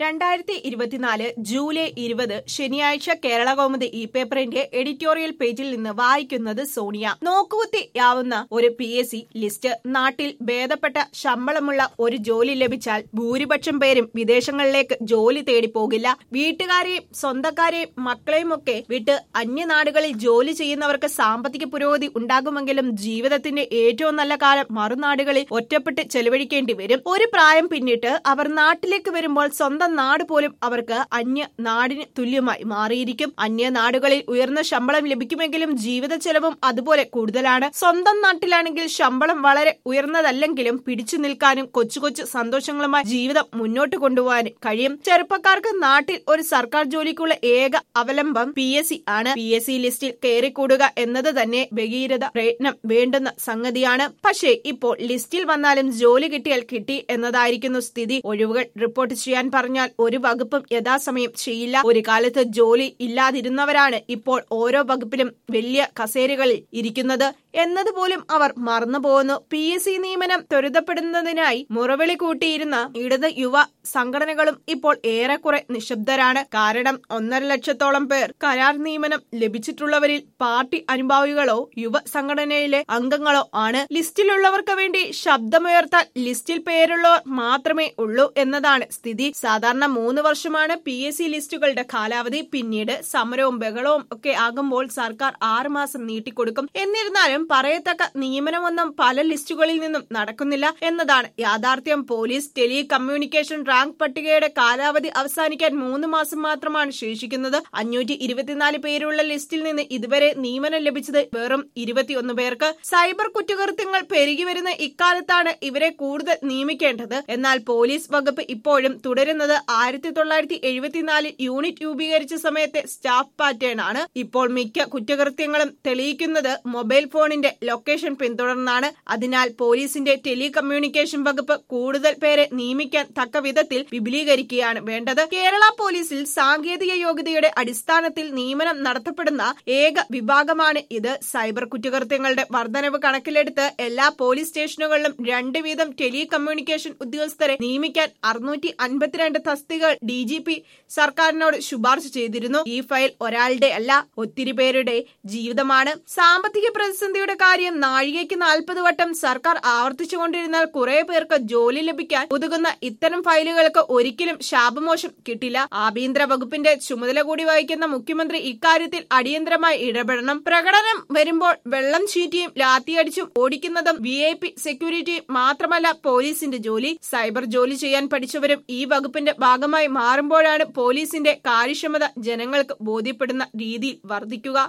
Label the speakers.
Speaker 1: രണ്ടായിരത്തി ഇരുപത്തിനാല് ജൂലൈ ഇരുപത് ശനിയാഴ്ച കേരള കൗമുദി ഈ പേപ്പറിന്റെ എഡിറ്റോറിയൽ പേജിൽ നിന്ന് വായിക്കുന്നത് സോണിയ നോക്കുകുത്തിയാവുന്ന ഒരു പി എസ് സി ലിസ്റ്റ് നാട്ടിൽ ഭേദപ്പെട്ട ശമ്പളമുള്ള ഒരു ജോലി ലഭിച്ചാൽ ഭൂരിപക്ഷം പേരും വിദേശങ്ങളിലേക്ക് ജോലി തേടി പോകില്ല വീട്ടുകാരെയും സ്വന്തക്കാരെയും മക്കളെയും ഒക്കെ വിട്ട് അന്യനാടുകളിൽ ജോലി ചെയ്യുന്നവർക്ക് സാമ്പത്തിക പുരോഗതി ഉണ്ടാകുമെങ്കിലും ജീവിതത്തിന്റെ ഏറ്റവും നല്ല കാലം മറുനാടുകളിൽ ഒറ്റപ്പെട്ട് ചെലവഴിക്കേണ്ടി വരും ഒരു പ്രായം പിന്നിട്ട് അവർ നാട്ടിലേക്ക് വരുമ്പോൾ സ്വന്തം നാട് പോലും അവർക്ക് അന്യ നാടിന് തുല്യമായി മാറിയിരിക്കും അന്യ നാടുകളിൽ ഉയർന്ന ശമ്പളം ലഭിക്കുമെങ്കിലും ജീവിത ചെലവും അതുപോലെ കൂടുതലാണ് സ്വന്തം നാട്ടിലാണെങ്കിൽ ശമ്പളം വളരെ ഉയർന്നതല്ലെങ്കിലും പിടിച്ചു നിൽക്കാനും കൊച്ചു കൊച്ചു സന്തോഷങ്ങളുമായി ജീവിതം മുന്നോട്ട് കൊണ്ടുപോകാനും കഴിയും ചെറുപ്പക്കാർക്ക് നാട്ടിൽ ഒരു സർക്കാർ ജോലിക്കുള്ള ഏക അവലംബം പി എസ് സി ആണ് പി എസ് സി ലിസ്റ്റിൽ കയറിക്കൂടുക എന്നത് തന്നെ ഭഗീരഥ പ്രയത്നം വേണ്ടുന്ന സംഗതിയാണ് പക്ഷേ ഇപ്പോൾ ലിസ്റ്റിൽ വന്നാലും ജോലി കിട്ടിയാൽ കിട്ടി എന്നതായിരിക്കുന്നു സ്ഥിതി ഒഴിവുകൾ റിപ്പോർട്ട് ചെയ്യാൻ പറഞ്ഞാൽ ഒരു വകുപ്പും യഥാസമയം ചെയ്യില്ല ഒരു കാലത്ത് ജോലി ഇല്ലാതിരുന്നവരാണ് ഇപ്പോൾ ഓരോ വകുപ്പിലും വലിയ കസേരകളിൽ ഇരിക്കുന്നത് എന്നതുപോലും അവർ മറന്നുപോകുന്നു പി എസ് സി നിയമനം ത്വരിതപ്പെടുന്നതിനായി മുറവിളി കൂട്ടിയിരുന്ന ഇടത് യുവ സംഘടനകളും ഇപ്പോൾ ഏറെക്കുറെ നിശബ്ദരാണ് കാരണം ഒന്നര ലക്ഷത്തോളം പേർ കരാർ നിയമനം ലഭിച്ചിട്ടുള്ളവരിൽ പാർട്ടി അനുഭാവികളോ യുവ സംഘടനയിലെ അംഗങ്ങളോ ആണ് ലിസ്റ്റിലുള്ളവർക്ക് വേണ്ടി ശബ്ദമുയർത്താൻ ലിസ്റ്റിൽ പേരുള്ളവർ മാത്രമേ ഉള്ളൂ എന്നതാണ് സ്ഥിതി സാധാരണ മൂന്ന് വർഷമാണ് പി എസ് സി ലിസ്റ്റുകളുടെ കാലാവധി പിന്നീട് സമരവും ബഹളവും ഒക്കെ ആകുമ്പോൾ സർക്കാർ ആറുമാസം നീട്ടിക്കൊടുക്കും എന്നിരുന്നാലും പറയത്തക്ക നിയമനമൊന്നും പല ലിസ്റ്റുകളിൽ നിന്നും നടക്കുന്നില്ല എന്നതാണ് യാഥാർത്ഥ്യം പോലീസ് ടെലി കമ്മ്യൂണിക്കേഷൻ റാങ്ക് പട്ടികയുടെ കാലാവധി അവസാനിക്കാൻ മൂന്ന് മാസം മാത്രമാണ് ശേഷിക്കുന്നത് അഞ്ഞൂറ്റി ഇരുപത്തിനാല് പേരുള്ള ലിസ്റ്റിൽ നിന്ന് ഇതുവരെ നിയമനം ലഭിച്ചത് വെറും ഇരുപത്തിയൊന്ന് പേർക്ക് സൈബർ കുറ്റകൃത്യങ്ങൾ പെരുകി വരുന്ന ഇക്കാലത്താണ് ഇവരെ കൂടുതൽ നിയമിക്കേണ്ടത് എന്നാൽ പോലീസ് വകുപ്പ് ഇപ്പോഴും തുടരുന്നത് ആയിരത്തി തൊള്ളായിരത്തി എഴുപത്തിനാലിൽ യൂണിറ്റ് രൂപീകരിച്ച സമയത്തെ സ്റ്റാഫ് പാറ്റേൺ ആണ് ഇപ്പോൾ മിക്ക കുറ്റകൃത്യങ്ങളും തെളിയിക്കുന്നത് മൊബൈൽ ഫോണിന്റെ ലൊക്കേഷൻ പിന്തുടർന്നാണ് അതിനാൽ പോലീസിന്റെ ടെലി കമ്മ്യൂണിക്കേഷൻ വകുപ്പ് കൂടുതൽ പേരെ നിയമിക്കാൻ തക്ക വിധത്തിൽ വിപുലീകരിക്കുകയാണ് വേണ്ടത് കേരള പോലീസിൽ സാങ്കേതിക യോഗ്യതയുടെ അടിസ്ഥാനത്തിൽ നിയമനം നടത്തപ്പെടുന്ന ഏക വിഭാഗമാണ് ഇത് സൈബർ കുറ്റകൃത്യങ്ങളുടെ വർധനവ് കണക്കിലെടുത്ത് എല്ലാ പോലീസ് സ്റ്റേഷനുകളിലും രണ്ട് വീതം ടെലി കമ്മ്യൂണിക്കേഷൻ ഉദ്യോഗസ്ഥരെ നിയമിക്കാൻ അറുന്നൂറ്റി അൻപത്തിരണ്ട് തസ്തികൾ ഡി ജി പി സർക്കാരിനോട് ശുപാർശ ചെയ്തിരുന്നു ഈ ഫയൽ ഒരാളുടെ അല്ല ഒത്തിരി പേരുടെ ജീവിതമാണ് സാമ്പത്തിക പ്രതിസന്ധിയുടെ കാര്യം നാഴികയ്ക്ക് നാൽപ്പത് വട്ടം സർക്കാർ ആവർത്തിച്ചുകൊണ്ടിരുന്നാൽ കുറെ പേർക്ക് ജോലി ലഭിക്കാൻ ഒതുങ്ങുന്ന ഇത്തരം ഫയലുകൾക്ക് ഒരിക്കലും ശാപമോശം കിട്ടില്ല ആഭ്യന്തര വകുപ്പിന്റെ ചുമതല കൂടി വഹിക്കുന്ന മുഖ്യമന്ത്രി ഇക്കാര്യത്തിൽ അടിയന്തരമായി ഇടപെടണം പ്രകടനം വരുമ്പോൾ വെള്ളം ചീറ്റിയും ലാത്തിയടിച്ചും ഓടിക്കുന്നതും വി ഐ പി സെക്യൂരിറ്റി മാത്രമല്ല പോലീസിന്റെ ജോലി സൈബർ ജോലി ചെയ്യാൻ പഠിച്ചവരും ഈ വകുപ്പിന്റെ ഭാഗമായി മാറുമ്പോഴാണ് പോലീസിന്റെ കാര്യക്ഷമത ജനങ്ങൾക്ക് ബോധ്യപ്പെടുന്ന രീതിയിൽ വർദ്ധിക്കുക